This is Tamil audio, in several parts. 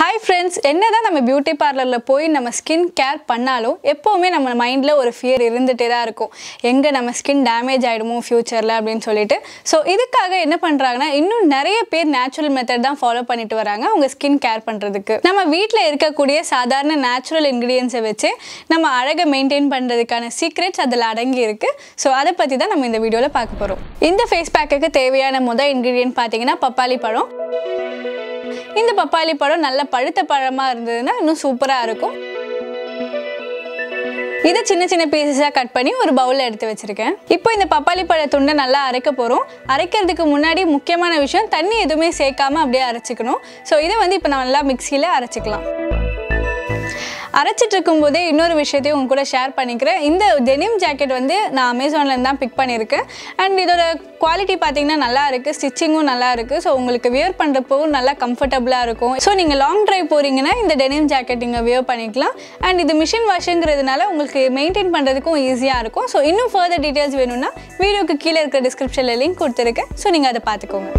ஹாய் ஃப்ரெண்ட்ஸ் என்னதான் நம்ம பியூட்டி பார்லரில் போய் நம்ம ஸ்கின் கேர் பண்ணாலும் எப்போவுமே நம்ம மைண்டில் ஒரு ஃபியர் இருந்துகிட்டே தான் இருக்கும் எங்கே நம்ம ஸ்கின் டேமேஜ் ஆகிடுமோ ஃப்யூச்சரில் அப்படின்னு சொல்லிட்டு ஸோ இதுக்காக என்ன பண்ணுறாங்கன்னா இன்னும் நிறைய பேர் நேச்சுரல் மெத்தட் தான் ஃபாலோ பண்ணிட்டு வராங்க அவங்க ஸ்கின் கேர் பண்ணுறதுக்கு நம்ம வீட்டில் இருக்கக்கூடிய சாதாரண நேச்சுரல் இன்க்ரீடியன்ஸை வச்சு நம்ம அழகை மெயின்டைன் பண்ணுறதுக்கான சீக்ரெட்ஸ் அதில் அடங்கி இருக்குது ஸோ அதை பற்றி தான் நம்ம இந்த வீடியோவில் பார்க்க போகிறோம் இந்த ஃபேஸ் பேக்குக்கு தேவையான முதல் இன்க்ரீடியன்ட் பார்த்தீங்கன்னா பப்பாளி பழம் இந்த பப்பாளி பழம் நல்ல பழுத்த பழமாக இருந்ததுன்னா இன்னும் சூப்பராக இருக்கும் இதை சின்ன சின்ன பீசஸாக கட் பண்ணி ஒரு பவுலில் எடுத்து வச்சுருக்கேன் இப்போ இந்த பப்பாளி பழ துண்டை நல்லா அரைக்க போகிறோம் அரைக்கிறதுக்கு முன்னாடி முக்கியமான விஷயம் தண்ணி எதுவுமே சேர்க்காம அப்படியே அரைச்சிக்கணும் ஸோ இதை வந்து இப்போ நல்லா மிக்சியில் அரைச்சிக்கலாம் அரைச்சிட்டு இருக்கும்போதே இன்னொரு விஷயத்தையும் உங்க கூட ஷேர் பண்ணிக்கிறேன் இந்த டெனிம் ஜாக்கெட் வந்து நான் அமேசான்லேருந்து தான் பிக் பண்ணியிருக்கேன் அண்ட் இதோட குவாலிட்டி பார்த்தீங்கன்னா நல்லா இருக்குது ஸ்டிச்சிங்கும் நல்லா இருக்குது ஸோ உங்களுக்கு வியர் பண்ணுறப்பவும் நல்லா கம்ஃபர்டபுளாக இருக்கும் ஸோ நீங்கள் லாங் ட்ரைவ் போகிறீங்கன்னா இந்த டெனிம் ஜாக்கெட் நீங்கள் வியர் பண்ணிக்கலாம் அண்ட் இது மிஷின் வாஷுங்கிறதுனால உங்களுக்கு மெயின்டைன் பண்ணுறதுக்கும் ஈஸியாக இருக்கும் ஸோ இன்னும் ஃபர்தர் டீட்டெயில்ஸ் வேணும்னா வீடியோக்கு கீழே இருக்கிற டிஸ்கிரிப்ஷனில் லிங்க் கொடுத்துருக்கேன் ஸோ நீங்கள் அதை பார்த்துக்கோங்க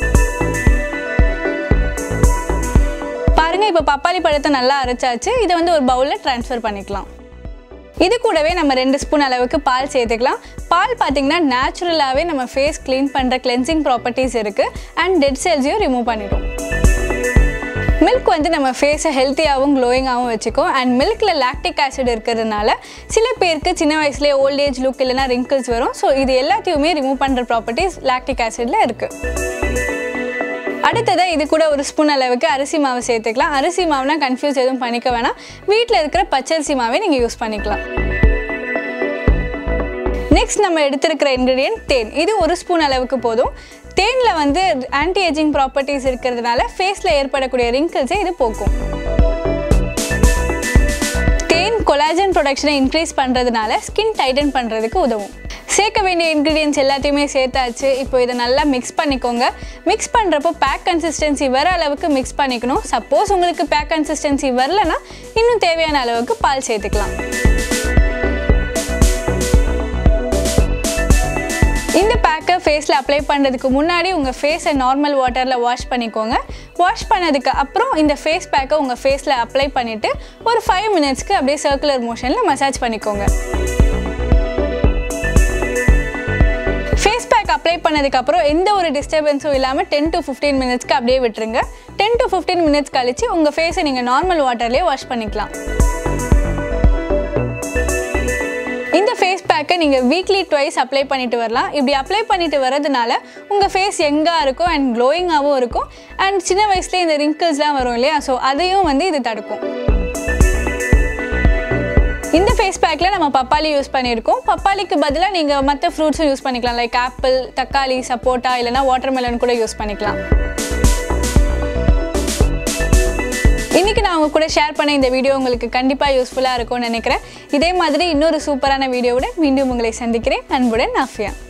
பாருங்க இப்போ பப்பாளி பழத்தை நல்லா அரைச்சாச்சு இதை வந்து ஒரு பவுலில் ட்ரான்ஸ்ஃபர் பண்ணிக்கலாம் இது கூடவே நம்ம ரெண்டு ஸ்பூன் அளவுக்கு பால் சேர்த்துக்கலாம் பால் பார்த்தீங்கன்னா நேச்சுரலாகவே நம்ம ஃபேஸ் க்ளீன் பண்ணுற கிளென்சிங் ப்ராப்பர்ட்டிஸ் இருக்குது அண்ட் டெட் செல்ஸையும் ரிமூவ் பண்ணிடும் மில்க் வந்து நம்ம ஃபேஸை ஹெல்த்தியாகவும் க்ளோயிங்காகவும் வச்சுக்கும் அண்ட் மில்கில் லாக்டிக் ஆசிட் இருக்கிறதுனால சில பேருக்கு சின்ன வயசுலேயே ஓல்ட் ஏஜ் லுக் இல்லைனா ரிங்கிள்ஸ் வரும் ஸோ இது எல்லாத்தையுமே ரிமூவ் பண்ணுற ப்ராப்பர்ட்டிஸ் லாக்டிக் ஆசிடில் இருக்குது அடுத்ததாக இது கூட ஒரு ஸ்பூன் அளவுக்கு அரிசி மாவு சேர்த்துக்கலாம் அரிசி மாவுனா கன்ஃபியூஸ் எதுவும் பண்ணிக்க வேணாம் வீட்டில் இருக்கிற பச்சரிசி மாவே நீங்கள் யூஸ் பண்ணிக்கலாம் நெக்ஸ்ட் நம்ம எடுத்திருக்கிற இன்க்ரீடியன்ட் தேன் இது ஒரு ஸ்பூன் அளவுக்கு போதும் தேனில் வந்து ஆன்டி ஏஜிங் ப்ராப்பர்ட்டிஸ் இருக்கிறதுனால ஃபேஸில் ஏற்படக்கூடிய ரிங்கிள்ஸை இது போக்கும் தேன் கொலாஜன் ப்ரொடக்ஷனை இன்க்ரீஸ் பண்ணுறதுனால ஸ்கின் டைட்டன் பண்ணுறதுக்கு உதவும் சேர்க்க வேண்டிய இன்க்ரீடியன்ஸ் எல்லாத்தையுமே சேர்த்தாச்சு இப்போ இதை நல்லா மிக்ஸ் பண்ணிக்கோங்க மிக்ஸ் பண்ணுறப்போ பேக் கன்சிஸ்டன்சி வர அளவுக்கு மிக்ஸ் பண்ணிக்கணும் சப்போஸ் உங்களுக்கு பேக் கன்சிஸ்டன்சி வரலனா இன்னும் தேவையான அளவுக்கு பால் சேர்த்துக்கலாம் இந்த பேக்கை ஃபேஸில் அப்ளை பண்ணுறதுக்கு முன்னாடி உங்கள் ஃபேஸை நார்மல் வாட்டரில் வாஷ் பண்ணிக்கோங்க வாஷ் பண்ணதுக்கு அப்புறம் இந்த ஃபேஸ் பேக்கை உங்கள் ஃபேஸில் அப்ளை பண்ணிவிட்டு ஒரு ஃபைவ் மினிட்ஸ்க்கு அப்படியே சர்க்குலர் மோஷனில் மசாஜ் பண்ணிக்கோங்க ஃபேஸ் பேக் அப்ளை பண்ணதுக்கப்புறம் எந்த ஒரு டிஸ்டர்பன்ஸும் இல்லாமல் டென் டு ஃபிஃப்டீன் மினிட்ஸ்க்கு அப்படியே விட்டுருங்க டென் டு ஃபிஃப்டீன் மினிட்ஸ் கழிச்சு உங்கள் ஃபேஸை நீங்கள் நார்மல் வாட்டர்லேயே வாஷ் பண்ணிக்கலாம் இந்த ஃபேஸ் பேக்கை நீங்கள் வீக்லி ட்வைஸ் அப்ளை பண்ணிட்டு வரலாம் இப்படி அப்ளை பண்ணிட்டு வரதுனால உங்கள் ஃபேஸ் எங்காக இருக்கும் அண்ட் க்ளோயிங்காகவும் இருக்கும் அண்ட் சின்ன வயசுலேயே இந்த ரிங்கிள்ஸ்லாம் வரும் இல்லையா ஸோ அதையும் வந்து இது தடுக்கும் இந்த ஃபேஸ் பேக்கில் நம்ம பப்பாளி யூஸ் பண்ணியிருக்கோம் பப்பாளிக்கு பதிலாக நீங்கள் மற்ற ஃப்ரூட்ஸும் யூஸ் பண்ணிக்கலாம் லைக் ஆப்பிள் தக்காளி சப்போட்டா இல்லைனா வாட்டர்மெலன் கூட யூஸ் பண்ணிக்கலாம் இன்றைக்கி நான் உங்க கூட ஷேர் பண்ண இந்த வீடியோ உங்களுக்கு கண்டிப்பாக யூஸ்ஃபுல்லாக இருக்கும்னு நினைக்கிறேன் இதே மாதிரி இன்னொரு சூப்பரான வீடியோவுடன் மீண்டும் உங்களை சந்திக்கிறேன் அன்புடன் நாஃபியா